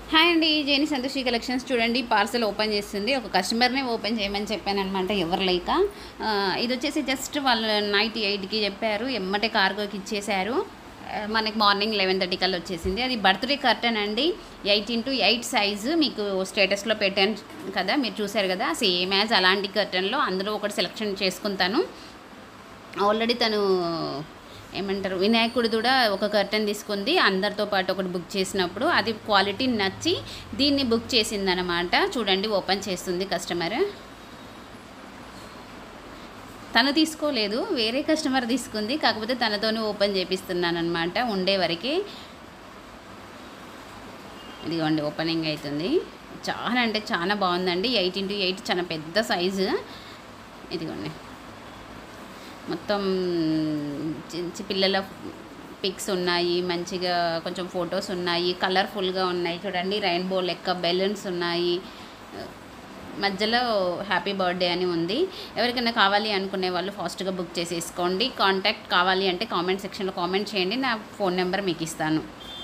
hi అండి Jeni Santoshi collections చూడండి parcel open చేస్తుంది ఒక కస్టమర్నే ఓపెన్ చేయమని చెప్పాను అనమాట ఎవరు లేక ఆ, ఇది వచ్చేసి జస్ట్ వాళ్ళు నైట్ ఎయిట్కి చెప్పారు ఎమ్మటే కార్గోకి ఇచ్చేశారు ఆ, మనకి మార్నింగ్ లెవెన్ థర్టీ కల్లా వచ్చేసింది అది బర్త్డే కర్టన్ అండి ఎయిట్ ఇంటూ ఎయిట్ సైజు మీకు స్టేటస్లో పెట్టాను కదా మీరు చూశారు కదా సేమ్ యాజ్ అలాంటి కర్టన్లో అందులో ఒకటి సెలెక్షన్ చేసుకుంటాను ఆల్రెడీ తను ఏమంటారు వినాయకుడు కూడా ఒక కర్టన్ తీసుకుంది అందరితో పాటు ఒకటి బుక్ చేసినప్పుడు అది క్వాలిటీ నచ్చి దీన్ని బుక్ చేసిందనమాట చూడండి ఓపెన్ చేస్తుంది కస్టమర్ తను తీసుకోలేదు వేరే కస్టమర్ తీసుకుంది కాకపోతే తనతోనే ఓపెన్ చేపిస్తున్నాను అనమాట ఉండే వరకే ఇదిగోండి ఓపెనింగ్ అవుతుంది చాలా అంటే చాలా బాగుందండి ఎయిట్ ఇంటూ ఎయిట్ చాలా పెద్ద సైజు ఇదిగోండి మొత్తం చి- చి- పిల్లల పిక్స్ ఉన్నాయి మంచిగా కొంచెం ఫొటోస్ ఉన్నాయి కలర్ఫుల్గా ఉన్నాయి చూడండి రెయిన్బో లెక్క బెలూన్స్ ఉన్నాయి మధ్యలో హ్యాపీ బర్త్డే అని ఉంది ఎవరికైనా కావాలి అనుకునే వాళ్ళు ఫాస్ట్గా బుక్ చేసేసుకోండి కాంటాక్ట్ కావాలి అంటే కామెంట్ సెక్షన్లో కామెంట్ చేయండి నా ఫోన్ నెంబర్ మీకు ఇస్తాను